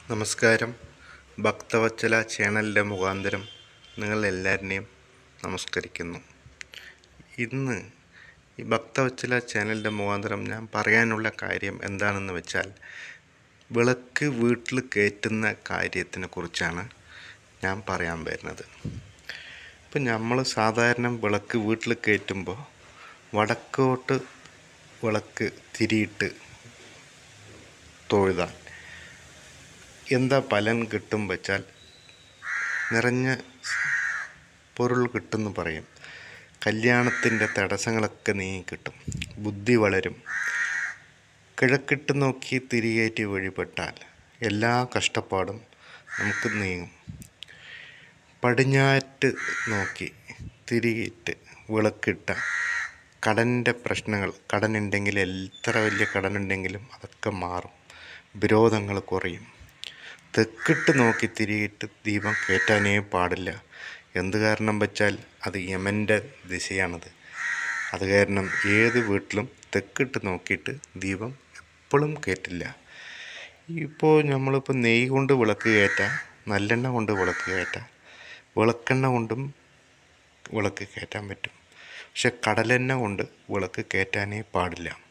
നമസ്കാരം ഭക്തവത്സല ചാനലിൻ്റെ മുഖാന്തരം നിങ്ങളെല്ലാവരിനെയും നമസ്കരിക്കുന്നു ഇന്ന് ഈ ഭക്തവത്സല ചാനലിൻ്റെ മുഖാന്തരം ഞാൻ പറയാനുള്ള കാര്യം എന്താണെന്ന് വെച്ചാൽ വിളക്ക് വീട്ടിൽ കയറ്റുന്ന കാര്യത്തിനെ കുറിച്ചാണ് ഞാൻ പറയാൻ വരുന്നത് ഇപ്പം നമ്മൾ സാധാരണ വിളക്ക് വീട്ടിൽ കയറ്റുമ്പോൾ വടക്കോട്ട് വിളക്ക് തിരിയിട്ട് തൊഴുതാൽ എന്താ ഫലം കിട്ടും വെച്ചാൽ നിറഞ്ഞ പൊരുൾ കിട്ടുമെന്ന് പറയും കല്യാണത്തിൻ്റെ തടസ്സങ്ങളൊക്കെ നീങ്ങി കിട്ടും ബുദ്ധി വളരും കിഴക്കിട്ട് നോക്കി തിരികേറ്റി വഴിപ്പെട്ടാൽ എല്ലാ കഷ്ടപ്പാടും നമുക്ക് നീങ്ങും പടിഞ്ഞാറ്റ് നോക്കി തിരിയിട്ട് വിളക്കിട്ട കടൻ്റെ പ്രശ്നങ്ങൾ കടനുണ്ടെങ്കിൽ എത്ര വലിയ കടനുണ്ടെങ്കിലും അതൊക്കെ മാറും വിരോധങ്ങൾ കുറയും തെക്കിട്ട് നോക്കി തിരിയിട്ട് ദീപം കയറ്റാനേ പാടില്ല എന്ത് കാരണം വെച്ചാൽ അത് യമൻ്റെ ദിശയാണത് അത് കാരണം ഏത് വീട്ടിലും തെക്കിട്ട് നോക്കിയിട്ട് ദീപം എപ്പോഴും കയറ്റില്ല ഇപ്പോൾ നമ്മളിപ്പോൾ നെയ്യ് കൊണ്ട് വിളക്ക് കയറ്റാം നല്ലെണ്ണ കൊണ്ട് വിളക്ക് കയറ്റാം വിളക്കെണ്ണ കൊണ്ടും വിളക്ക് കയറ്റാൻ പറ്റും പക്ഷെ കടലെണ്ണ കൊണ്ട് വിളക്ക് കയറ്റാനേ പാടില്ല